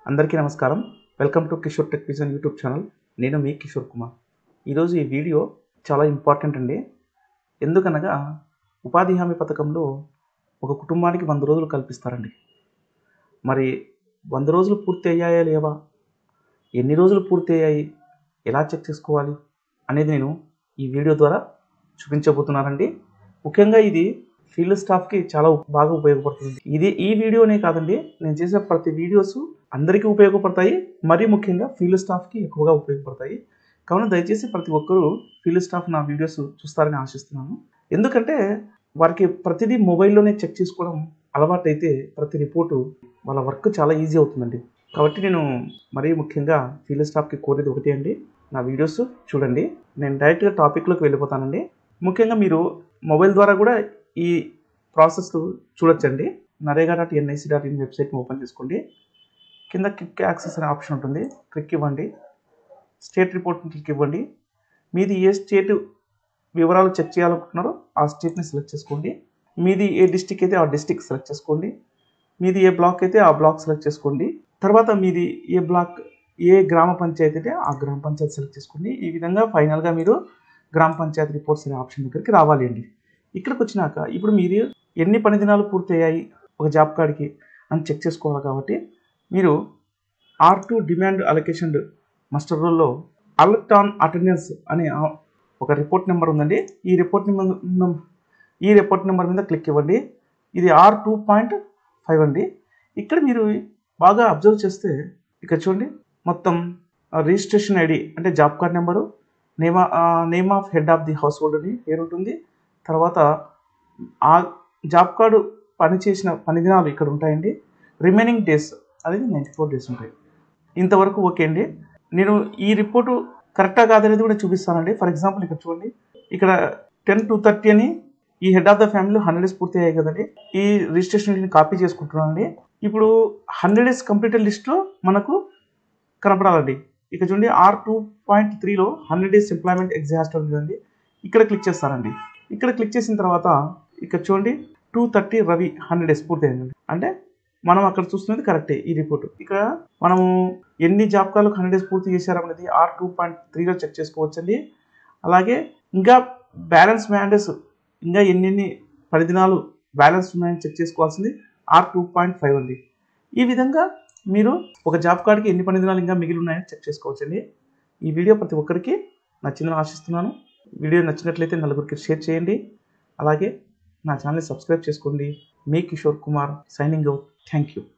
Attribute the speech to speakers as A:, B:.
A: అందరికీ నమస్కారం welcome to Kishore tech vision YouTube channel నేను మీ కిషోర్ కుమార్ ఈరోజు ఈ వీడియో చాలా ఇంపార్టెంట్ అండి ఎందుకనగా ఉపాధి హామీ పథకంలో ఒక కుటుంబానికి వంద రోజులు కల్పిస్తారండి మరి వంద రోజులు పూర్తి అయ్యాయా లేవా ఎన్ని రోజులు పూర్తి అయ్యాయి ఎలా చెక్ చేసుకోవాలి అనేది నేను ఈ వీడియో ద్వారా చూపించబోతున్నానండి ముఖ్యంగా ఇది ఫీల్డ్ స్టాఫ్కి చాలా బాగా ఉపయోగపడుతుంది ఇది ఈ వీడియోనే కాదండి నేను చేసే ప్రతి వీడియోస్ అందరికీ ఉపయోగపడతాయి మరీ ముఖ్యంగా ఫీల్డ్ స్టాఫ్కి ఎక్కువగా ఉపయోగపడతాయి కావున దయచేసి ప్రతి ఒక్కరూ ఫీల్డ్ స్టాఫ్ నా వీడియోస్ చూస్తారని ఆశిస్తున్నాను ఎందుకంటే వారికి ప్రతిదీ మొబైల్లోనే చెక్ చేసుకోవడం అలవాటు అయితే ప్రతి రిపోర్టు వాళ్ళ వర్క్ చాలా ఈజీ అవుతుందండి కాబట్టి నేను మరీ ముఖ్యంగా ఫీల్డ్ స్టాఫ్కి కోరేది ఒకటి అండి నా వీడియోస్ చూడండి నేను డైరెక్ట్గా టాపిక్లోకి వెళ్ళిపోతానండి ముఖ్యంగా మీరు మొబైల్ ద్వారా కూడా ఈ ప్రాసెస్ చూడొచ్చండి NREGA dot NIC dot in వెబ్సైట్ని ఓపెన్ చేసుకోండి కింద క్లిక్ యాక్సెస్ అనే ఆప్షన్ ఉంటుంది క్లిక్ ఇవ్వండి స్టేట్ రిపోర్ట్ని క్లిక్ ఇవ్వండి మీది ఏ స్టేట్ వివరాలు చెక్ చేయాలనుకుంటున్నారో ఆ స్టేట్ని సెలెక్ట్ చేసుకోండి మీది ఏ డిస్టిక్ అయితే ఆ డిస్టిక్ సెలెక్ట్ చేసుకోండి మీది ఏ బ్లాక్ అయితే ఆ బ్లాక్ సెలెక్ట్ చేసుకోండి తర్వాత మీది ఏ బ్లాక్ ఏ గ్రామ పంచాయతీ అయితే ఆ గ్రామ పంచాయతీ సెలెక్ట్ చేసుకోండి ఈ విధంగా ఫైనల్గా మీరు గ్రామ పంచాయతీ రిపోర్ట్స్ అనే ఆప్షన్ దగ్గరికి రావాలి అండి ఇక్కడికి వచ్చినాక ఇప్పుడు మీరు ఎన్ని పని దినాలు పూర్తయ్యాయి ఒక జాబ్ కార్డ్కి అని చెక్ చేసుకోవాలి కాబట్టి మీరు R two demand allocation master రోల్లో అలర్ట్ ఆన్ అటెండెన్స్ అనే ఆ- ఒక రిపోర్ట్ నెంబర్ ఉందండి ఈ రిపోర్ట్ నెంబర్ ఈ రిపోర్ట్ నెంబర్ మీద క్లిక్ ఇవ్వండి ఇది ఆర్ టూ పాయింట్ ఫైవ్ అండి ఇక్కడ మీరు బాగా అబ్జర్వ్ చేస్తే ఇక్కడ చూడండి మొత్తం రిజిస్ట్రేషన్ ఐడి అంటే job card number name name of head of the household అని పేరు ఉంటుంది తర్వాత ఆ జాబ్ కార్డు పనిచేసిన పని దినాలు ఇక్కడ ఉంటాయండి రిమైనింగ్ డేస్ అనేది నైంటీ ఫోర్ డేస్ ఉంటాయి ఇంతవరకు ఓకే అండి నేను ఈ రిపోర్టు కరెక్టా కాదనేది కూడా చూపిస్తానండి ఫర్ ఎగ్జాంపుల్ ఇక్కడ చూడండి ఇక్కడ టెన్ టు థర్టీ అని ఈ head of the family hundred days పూర్తి అయ్యాయి కదండి ఈ రిజిస్ట్రేషన్ కాపీ చేసుకుంటున్నానండి ఇప్పుడు హండ్రెడ్ డేస్ కంప్లీటెడ్ లిస్ట్లో మనకు కనపడాలండి ఇక చూడండి ఆర్ టూ పాయింట్ త్రీలో హండ్రెడ్ డేస్ ఎంప్లాయ్మెంట్ ఎగ్జాస్ట్ ఉంటుందండి ఇక్కడ క్లిక్ చేస్తానండి ఇక్కడ క్లిక్ చేసిన తర్వాత ఇక్కడ చూడండి టూ థర్టీ రవి హండ్రెడ్ డేస్ పూర్తి అయిందండి అంటే మనం అక్కడ చూస్తున్నది కరెక్టే ఈ రిపోర్ట్ ఇక్కడ మనము ఎన్ని జాబ్ కార్డులకు హండ్రెడ్ డేస్ పూర్తి చేశారనేది ఆర్ టూ పాయింట్ త్రీలో చెక్ చేసుకోవచ్చండి అలాగే ఇంకా బ్యాలెన్స్ మ్యాండేస్ ఇంకా ఎన్నెన్ని పది దినాలు బ్యాలెన్స్ ఉన్నాయని చెక్ చేసుకోవాల్సింది ఆర్ టూ పాయింట్ ఫైవ్ అండి ఈ విధంగా మీరు ఒక జాబ్ కార్డ్కి ఎన్ని పని దినాలు ఇంకా మిగిలి ఉన్నాయని చెక్ చేసుకోవచ్చండి ఈ వీడియో ప్రతి ఒక్కరికి నచ్చిందని ఆశిస్తున్నాను వీడియో నచ్చినట్లయితే నలుగురికి షేర్ చేయండి అలాగే నా ఛానల్ సబ్స్క్రైబ్ చేసుకోండి మీ Kishore Kumar signing out thank you